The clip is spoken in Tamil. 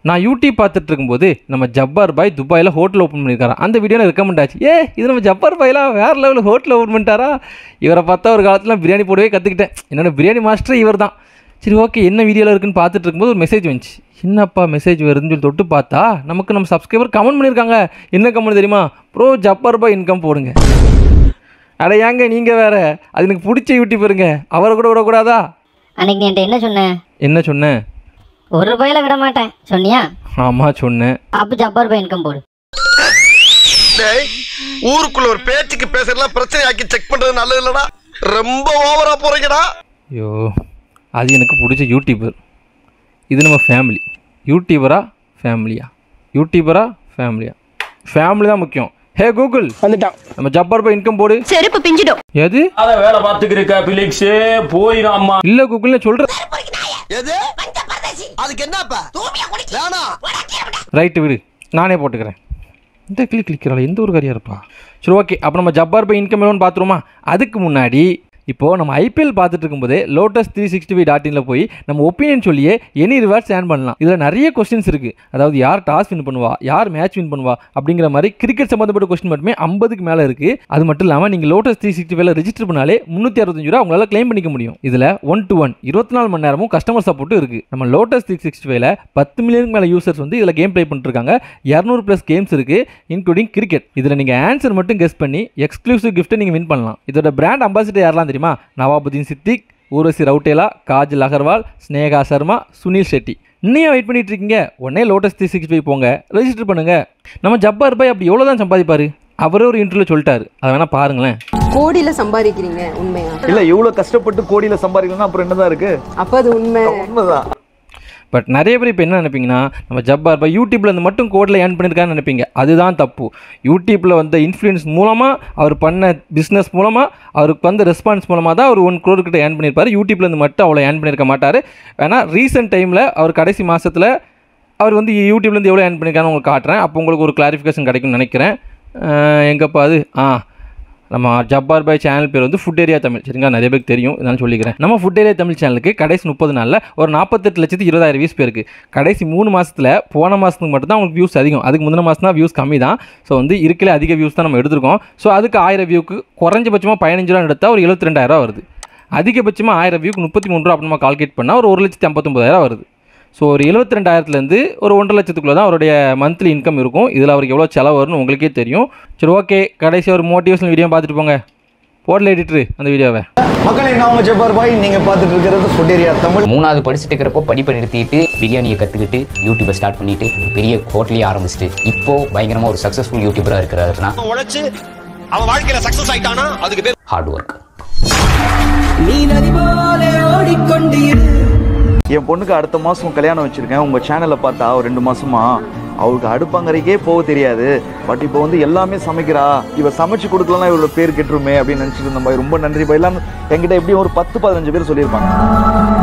நான் யூடியூப் பார்த்துட்டு இருக்கும்போது நம்ம ஜப்பார் பாய் துபாயில் ஹோட்டல் ஓப்பன் பண்ணியிருக்காரு அந்த வீடியோ ரெக்கமெண்ட் ஆச்சு ஏ இது நம்ம ஜப்பார் பாய்லாம் வேறு லெவலில் ஹோட்டல் ஓப்பன் பண்ணிட்டாரா இவரை பார்த்தா ஒரு காலத்தில் பிரியாணி போடவே கற்றுக்கிட்டேன் என்னோட பிரியாணி மாஸ்டர் இவர் தான் சரி ஓகே என்ன வீடியோவில் இருக்குன்னு பார்த்துட்டு இருக்கும்போது ஒரு மெசேஜ் வந்துச்சு என்னப்பா மெசேஜ் வருதுன்னு சொல்லி தொட்டு பார்த்தா நமக்கு நம்ம சப்ஸ்கிரைபர் கமெண்ட் பண்ணியிருக்காங்க என்ன கமெண்ட் தெரியுமா ப்ரோ ஜப்பார் பாய் இன்கம் போடுங்க அட ஏங்க நீங்கள் வேற அது எனக்கு பிடிச்ச யூடியூபருங்க அவரை கூட விடக்கூடாதா அன்னைக்கு நீ என்கிட்ட என்ன சொன்ன என்ன சொன்னேன் ஒரு ரூபாயில விட மாட்டேன் சொன்னியா ஆமாம் சொன்னேன் அப்போ ஜப்பார் பை இன்கம் போடு டேய் ஊருக்குள்ள ஒரு பேச்சுக்கு பேசுறதுலாம் பிரச்சனை ஆக்கி செக் பண்றது நல்லது இல்லடா ரொம்ப ஓவரா போறீங்கடா ஐயோ அது எனக்கு பிடிச்ச யூடியூபர் இது நம்ம ஃபேமிலி யூடியூபரா ஃபேமிலியா யூடியூபரா ஃபேமிலியா ஃபேமிலி தான் முக்கியம் ஹே கூகுள் வந்துட்டான் நம்ம ஜப்பார் போய் இன்கம் போடு செருப்பு பிஞ்சிடும் எது அத வேலை பார்த்துக்கிருக்க பிலிக்ஸ் போயிடும் அம்மா இல்லை கூகுள் நான் சொல்கிறேன் எது அதுக்கு என்னப்பா வேணாம் ரைட்டு விடு நானே போட்டுக்கிறேன் இந்த கிளிக் கிளிக்கிறாள் எந்த ஒரு காரியம் இருப்பா சரி ஓகே அப்போ நம்ம ஜப்பார் பை இன்கம் எவ்வளோன்னு பார்த்துருமா அதுக்கு முன்னாடி இப்போது நம்ம ஐபிஎல் பார்த்துட்டு இருக்கும்போதே lotus three sixty five dot இனில் போய் நம்ம ஒப்பீனியன் சொல்லியே எனி ரிவார்ட்ஸ் ஏர்ன் பண்ணலாம் இதில் நிறைய கொஸ்டின்ஸ் இருக்குது அதாவது யார் டாஸ் வின் பண்ணுவா யார் மேட்ச் வின் பண்ணுவா அப்படிங்கிற மாதிரி கிரிக்கெட் சம்மந்தப்பட்ட கொஸ்டின் மட்டுமே ஐம்பதுக்கு மேலே இருக்குது அது மட்டும் இல்லாமல் நீங்கள் லோட்டஸ் த்ரீ சிக்ஸ்டி ஃபைவ்ல ரெஜிஸ்டர் பண்ணாலே முந்நூற்றி அறுபத்தஞ்சு ரூபா உங்களால் க்ளைம் பண்ணிக்க முடியும் இதில் ஒன் டு ஒன் இருபத்தி நாலு மணி நேரமும் கஸ்டமர் சப்போர்ட்டும் இருக்குது நம்ம லோட்டஸ் த்ரீ சிக்ஸ்டி ஃபைவ்ல பத்து மில்லியனுக்கு மேலே யூசர்ஸ் வந்து இதில் கேம் ப்ளே பண்ணிட்டு இருக்காங்க இரநூறு ப்ளஸ் கேம்ஸ் இருக்குது இன்க்ளூடிங் கிரிக்கெட் இதில் நீங்கள் ஆன்சர் மட்டும் கெஸ் பண்ணி எக்ஸ்க்ளூசிவ் கிஃப்ட்டை நீங்கள் வின் பண்ணலாம் இதோட பிராண்ட் அம்பாசிடர் யாரெல்லாம் தெரியுமா நவாபுதீன் சித்திக் ஊர்வசி ரவுட்டேலா காஜல் அகர்வால் ஸ்னேகா சர்மா சுனில் ஷெட்டி இன்னும் வெயிட் பண்ணிட்டு இருக்கீங்க உடனே லோட்டஸ் த்ரீ சிக்ஸ்டி ஃபைவ் போங்க ரெஜிஸ்டர் பண்ணுங்க நம்ம ஜப்பார் பாய் அப்படி எவ்வளோ தான் சம்பாதிப்பாரு அவரே ஒரு இன்டர்வியூ சொல்லிட்டாரு அதை வேணா பாருங்களேன் கோடியில சம்பாதிக்கிறீங்க உண்மையா இல்ல இவ்வளவு கஷ்டப்பட்டு கோடியில சம்பாதிக்கணும்னா அப்புறம் என்னதான் இருக்கு அப்ப அது உண்மை உண்மைதான் பட் நிறைய பேர் இப்போ என்ன நினைப்பீங்கன்னா நம்ம ஜப்பார் பாய் யூடியூப்பில் இருந்து மட்டும் கோடில் ஏர்ன் பண்ணியிருக்கான்னு நினைப்பீங்க அதுதான் தப்பு யூடியூப்பில் வந்த இன்ஃப்ளூயன்ஸ் மூலமாக அவர் பண்ண பிஸ்னஸ் மூலமாக அவருக்கு வந்த ரெஸ்பான்ஸ் மூலமாக தான் அவர் ஒன் க்ரோர் கிட்ட ஏர்ன் பண்ணியிருப்பார் யூடியூப்ல இருந்து மட்டும் அவ்வளோ ஏர்ன் பண்ணியிருக்க மாட்டார் வேணா ரீசெண்ட் டைமில் அவர் கடைசி மாதத்தில் அவர் வந்து யூடியூப்லேருந்து எவ்வளோ ஏர்ன் பண்ணியிருக்கான்னு உங்களுக்கு காட்டுறேன் அப்போ உங்களுக்கு ஒரு கிளாரிஃபிகேஷன் கிடைக்கும்னு நினைக்கிறேன் அஹ் எங்கப்பா அது ஆ நம்ம ஜப்பார் பாய் சேனல் பேர் வந்து ஃபுட் ஏரியா தமிழ் சரிங்களா நிறைய பேருக்கு தெரியும் இதனால சொல்லிக்கிறேன் நம்ம ஃபுட் ஏரியா தமிழ் சேனலுக்கு கடைசி முப்பது நாளில் ஒரு நாற்பத்தெட்டு லட்சத்து இருபதாயிரம் வியூஸ் பேருக்கு கடைசி மூணு மாதத்தில் போன மாதத்துக்கு மட்டும் தான் உங்களுக்கு வியூஸ் அதிகம் அதுக்கு முந்தின மாதம் தான் வியூஸ் கம்மி தான் ஸோ வந்து இருக்கல அதிக வியூஸ் தான் நம்ம எடுத்திருக்கோம் ஸோ அதுக்கு ஆயிரம் வியூக்கு குறைஞ்சபட்சமாக பதினஞ்சு ரூபா எடுத்தால் ஒரு எழுபத்தி ரெண்டாயிரம் வருது அதிகபட்சமாக ஆயிரம் வியூக்கு முப்பத்தி மூணு ரூபா அப்புறமா கால்குலேட் பண்ணால் ஒரு ஒரு லட்சத்தி ஐம்பத்தொம்பதாயிரம் வருது ஸோ ஒரு எழுபத்தி ரெண்டாயிரத்துலேருந்து ஒரு ஒன்றரை லட்சத்துக்குள்ளே தான் அவருடைய மந்த்லி இன்கம் இருக்கும் இதில் அவருக்கு எவ்வளோ செலவு வரும்னு உங்களுக்கே தெரியும் சரி ஓகே கடைசி ஒரு மோட்டிவேஷனல் வீடியோ பார்த்துட்டு போங்க போடல எடிட்ரு அந்த வீடியோவை மக்களே நான் உங்க ஜப்பார் பாய் நீங்க பார்த்துட்டு இருக்கிறது ஃபுட் ஏரியா தமிழ் மூணாவது படிச்சுட்டு இருக்கிறப்போ படிப்பை நிறுத்திட்டு பிரியாணியை கற்றுக்கிட்டு யூடியூப்பை ஸ்டார்ட் பண்ணிட்டு பெரிய ஹோட்டலே ஆரம்பிச்சிட்டு இப்போ பயங்கரமாக ஒரு சக்ஸஸ்ஃபுல் யூடியூபராக இருக்கிறாருன்னா உழைச்சு அவன் வாழ்க்கையில சக்சஸ் ஆயிட்டானா அதுக்கு பேர் ஹார்ட் ஒர்க் என் பொண்ணுக்கு அடுத்த மாசம் கல்யாணம் வச்சிருக்கேன் உங்க சேனலை பார்த்தா ஒரு ரெண்டு மாசமா அவளுக்கு அடுப்பங்கரைக்கே போக தெரியாது பட் இப்போ வந்து எல்லாமே சமைக்கிறா இவ சமைச்சு கொடுக்கலாம் இவ்வளவு பேர் கெட்டுருமே அப்படின்னு நினைச்சிட்டு இருந்த மாதிரி ரொம்ப நன்றி பா எல்லாம் என்கிட்ட எப்படியும் ஒரு பத்து பதினஞ்சு பேர் சொல்லியிருப்பாங்க